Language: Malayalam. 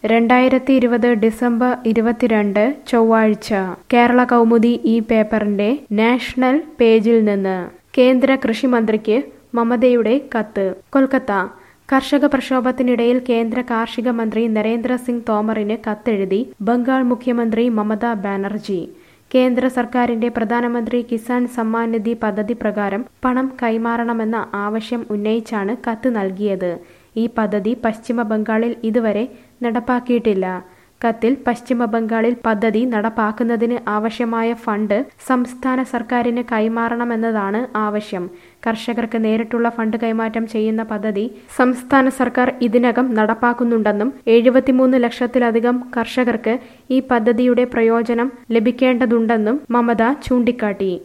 രണ്ടായിരത്തി ഇരുപത് ഡിസംബർ ഇരുപത്തിരണ്ട് ചൊവ്വാഴ്ച കേരള കൗമുദി ഈ പേപ്പറിന്റെ നാഷണൽ പേജിൽ നിന്ന് കേന്ദ്ര കൃഷിമന്ത്രിക്ക് മമതയുടെ കത്ത് കൊൽക്കത്ത കർഷക പ്രക്ഷോഭത്തിനിടയിൽ കേന്ദ്ര കാർഷിക മന്ത്രി നരേന്ദ്ര സിംഗ് തോമറിന് കത്തെഴുതി ബംഗാൾ മുഖ്യമന്ത്രി മമതാ ബാനർജി കേന്ദ്ര സർക്കാരിന്റെ പ്രധാനമന്ത്രി കിസാൻ സമ്മാൻ നിധി പദ്ധതി പ്രകാരം പണം കൈമാറണമെന്ന ആവശ്യം ഉന്നയിച്ചാണ് കത്ത് നൽകിയത് ഈ പദ്ധതി പശ്ചിമ ബംഗാളിൽ ഇതുവരെ നടപ്പാക്കിയിട്ടില്ല കത്തിൽ പശ്ചിമ ബംഗാളിൽ പദ്ധതി നടപ്പാക്കുന്നതിന് ആവശ്യമായ ഫണ്ട് സംസ്ഥാന സർക്കാരിന് കൈമാറണമെന്നതാണ് ആവശ്യം കർഷകർക്ക് നേരിട്ടുള്ള ഫണ്ട് കൈമാറ്റം ചെയ്യുന്ന പദ്ധതി സംസ്ഥാന സർക്കാർ ഇതിനകം നടപ്പാക്കുന്നുണ്ടെന്നും എഴുപത്തിമൂന്ന് ലക്ഷത്തിലധികം കർഷകർക്ക് ഈ പദ്ധതിയുടെ പ്രയോജനം ലഭിക്കേണ്ടതുണ്ടെന്നും മമത ചൂണ്ടിക്കാട്ടി